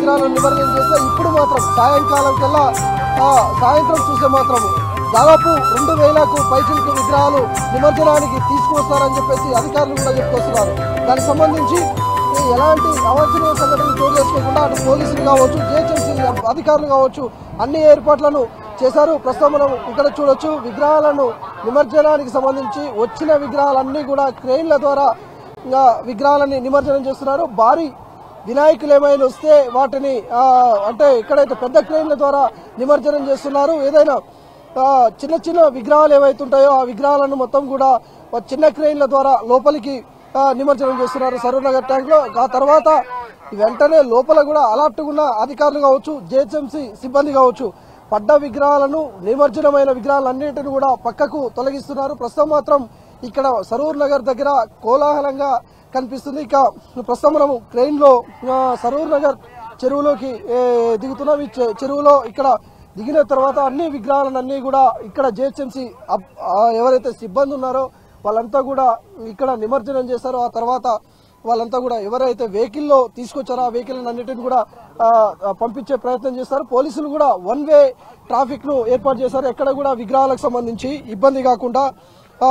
విగ్రహాలను నిమజ్జనం చేస్తే ఇప్పుడు మాత్రం సాయంకాలం కల్లా ఆ, సాయంత్రం చూస్తే మాత్రం దాదాపు రెండు వేలకు పైచిలకు విగ్రహాలు నిమజ్జనానికి తీసుకువస్తారని చెప్పేసి అధికారులు కూడా చెప్పుకొస్తున్నారు దానికి సంబంధించి ఈ ఎలాంటి అవాంఛనీయ సంఘటనలు చోటు చేసుకోకుండా అటు పోలీసులు కావచ్చు జిహెచ్ఎంసీ అధికారులు కావచ్చు అన్ని ఏర్పాట్లను చేశారు ప్రస్తుతం మనం ఇక్కడ చూడొచ్చు విగ్రహాలను నిమజ్జనానికి సంబంధించి వచ్చిన విగ్రహాలన్నీ కూడా క్రెయిన్ల ద్వారా ఇంకా విగ్రహాలని నిమజ్జనం చేస్తున్నారు భారీ వినాయకులు ఏమైనా వస్తే వాటిని ఆ, అంటే ఎక్కడైతే పెద్ద క్రెయిన్ల ద్వారా నిమజ్జనం చేస్తున్నారు ఏదైనా ఆ, చిన్న చిన్న విగ్రహాలు ఏవైతే ఉంటాయో ఆ విగ్రహాలను మొత్తం కూడా ఆ చిన్న క్రెయిన్ల ద్వారా లోపలికి ఆ, నిమజ్జనం చేస్తున్నారు సరూర్ నగర్ ట్యాంక్ లో ఆ తర్వాత వెంటనే లోపల కూడా అలర్ట్ ఉన్న అధికారులు కావచ్చు జేహెచ్ఎంసీ సిబ్బంది కావచ్చు పడ్డ విగ్రహాలను నిమజ్జనమైన విగ్రహాలన్నింటిని కూడా పక్కకు తొలగిస్తున్నారు ప్రస్తుతం మాత్రం ఇక్కడ సరూర్ నగర్ దగ్గర కోలాహలంగా కనిపిస్తుంది ఇక ప్రస్తుతం మనము ట్రైన్ లో ఆ, సరూర్ నగర్ చెరువులోకి ఏ, దిగుతున్నాం ఈ చె- చెరువులో ఇక్కడ దిగిన తర్వాత అన్ని విగ్రహాలను అన్ని కూడా ఇక్కడ జేహెచ్ఎంసీ ఎవరైతే సిబ్బంది ఉన్నారో వాళ్ళంతా కూడా ఇక్కడ నిమజ్జనం చేశారో ఆ తర్వాత వాళ్ళంతా కూడా ఎవరైతే వెహికల్లో తీసుకొచ్చారో ఆ వెహికల్ అన్నిటిని కూడా ఆ, ఆ, పంపించే ప్రయత్నం చేస్తారు పోలీసులు కూడా వన్ వే ట్రాఫిక్ ను ఏర్పాటు చేశారు ఎక్కడ కూడా విగ్రహాలకు సంబంధించి ఇబ్బంది కాకుండా ఆ,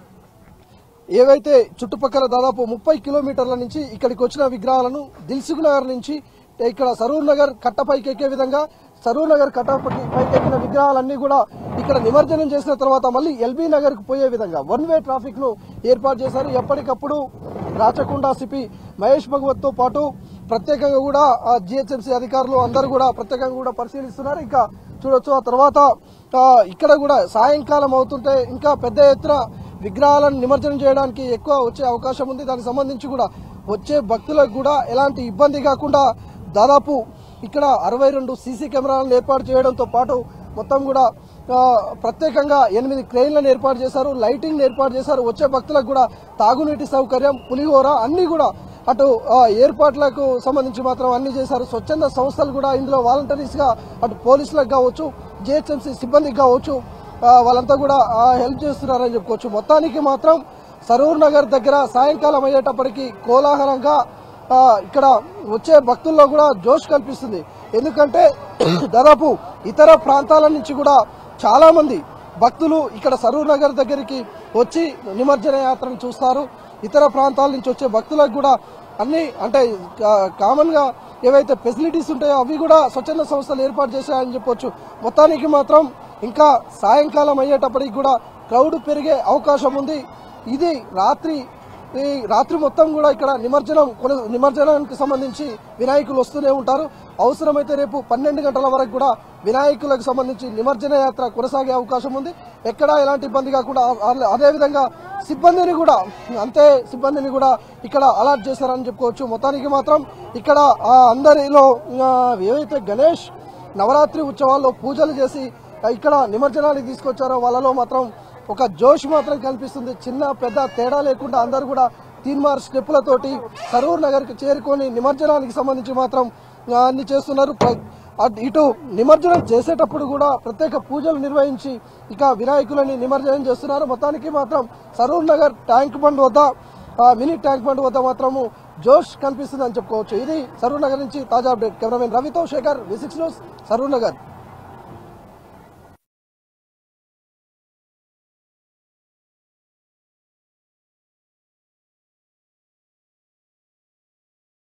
ఏవైతే చుట్టుపక్కల దాదాపు ముప్పై కిలోమీటర్ల నుంచి ఇక్కడికి వచ్చిన విగ్రహాలను దిల్సుఖ్ నగర్ నుంచి ఇక్కడ సరూర్ నగర్ కట్టపైకి ఎక్కే విధంగా సరూర్ నగర్ కట్టపైకి పైకి ఎక్కిన విగ్రహాలన్నీ కూడా ఇక్కడ నిమజ్జనం చేసిన తర్వాత మళ్ళీ ఎల్బీ నగర్ కు పోయే విధంగా వన్ వే ట్రాఫిక్ ను ఏర్పాటు చేశారు ఎప్పటికప్పుడు రాచకొండ సిపి మహేష్ భగవత్ తో పాటు ప్రత్యేకంగా కూడా జిహెచ్ఎంసీ అధికారులు అందరూ కూడా ప్రత్యేకంగా కూడా పరిశీలిస్తున్నారు ఇంకా చూడొచ్చు ఆ తర్వాత ఆ, ఇక్కడ కూడా సాయంకాలం అవుతుంటే ఇంకా పెద్ద ఎత్తున విగ్రహాలను నిమజ్జనం చేయడానికి ఎక్కువ వచ్చే అవకాశం ఉంది దానికి సంబంధించి కూడా వచ్చే భక్తులకు కూడా ఎలాంటి ఇబ్బంది కాకుండా దాదాపు ఇక్కడ అరవై రెండు సీసీ కెమెరాలను ఏర్పాటు చేయడంతో పాటు మొత్తం కూడా ఆ, ప్రత్యేకంగా ఎనిమిది క్రెయిన్లను ఏర్పాటు చేశారు లైటింగ్ ఏర్పాటు చేశారు వచ్చే భక్తులకు కూడా తాగునీటి సౌకర్యం పులిహోర అన్ని కూడా అటు ఆ, ఏర్పాట్లకు సంబంధించి మాత్రం అన్ని చేశారు స్వచ్ఛంద సంస్థలు కూడా ఇందులో వాలంటీర్స్ గా అటు పోలీసులకు కావచ్చు జిహెచ్ఎంసీ సిబ్బందికి కావచ్చు ఆ, వాళ్ళంతా కూడా ఆ, హెల్ప్ చేస్తున్నారని చెప్పుకోవచ్చు మొత్తానికి మాత్రం సరూర్ నగర్ దగ్గర సాయంకాలం అయ్యేటప్పటికి కోలాహలంగా ఆ, ఇక్కడ వచ్చే భక్తుల్లో కూడా జోష్ కల్పిస్తుంది ఎందుకంటే దాదాపు ఇతర ప్రాంతాల నుంచి కూడా చాలా మంది భక్తులు ఇక్కడ సరూర్ నగర్ దగ్గరికి వచ్చి నిమజ్జన యాత్రను చూస్తారు ఇతర ప్రాంతాల నుంచి వచ్చే భక్తులకు కూడా అన్ని అంటే కా- కామన్ గా ఏవైతే ఫెసిలిటీస్ ఉంటాయో అవి కూడా స్వచ్ఛంద సంస్థలు ఏర్పాటు చేశాయని చెప్పొచ్చు మొత్తానికి మాత్రం ఇంకా సాయంకాలం అయ్యేటప్పటికి కూడా క్రౌడ్ పెరిగే అవకాశం ఉంది ఇది రాత్రి ఈ రాత్రి మొత్తం కూడా ఇక్కడ నిమజ్జనం కొన నిమజ్జనానికి సంబంధించి వినాయకులు వస్తూనే ఉంటారు అవసరమైతే రేపు పన్నెండు గంటల వరకు కూడా వినాయకులకు సంబంధించి నిమజ్జన యాత్ర కొనసాగే అవకాశం ఉంది ఎక్కడా ఎలాంటి ఇబ్బంది కాకుండా ఆ- అదేవిధంగా సిబ్బందిని కూడా అంతే సిబ్బందిని కూడా ఇక్కడ అలర్ట్ చేశారని చెప్పుకోవచ్చు మొత్తానికి మాత్రం ఇక్కడ ఆ అందరిలో ఆ, ఏవైతే గణేష్ నవరాత్రి ఉత్సవాల్లో పూజలు చేసి ఇక్కడ నిమజ్జనానికి తీసుకొచ్చారో వాళ్ళలో మాత్రం ఒక జోష్ మాత్రం కనిపిస్తుంది చిన్న పెద్ద తేడా లేకుండా అందరూ కూడా తీన్మార్ స్టెప్పులతోటి సరూర్ నగర్ కి చేరుకొని నిమజ్జనానికి సంబంధించి మాత్రం ఆ, అన్ని చేస్తున్నారు ప్ర- అటు- ఇటు నిమజ్జనం చేసేటప్పుడు కూడా ప్రత్యేక పూజలు నిర్వహించి ఇక వినాయకులని నిమజ్జనం చేస్తున్నారు మొత్తానికి మాత్రం సరూర్ నగర్ ట్యాంక్ బండ్ వద్ద ఆ, మినీ ట్యాంక్ బండ్ వద్ద మాత్రము జోష్ కనిపిస్తుంది అని చెప్పుకోవచ్చు ఇది సరూర్ నగర్ నుంచి తాజా అప్డేట్ కెమెరామెన్ రవితో Shekhar V six news Saroor Nagar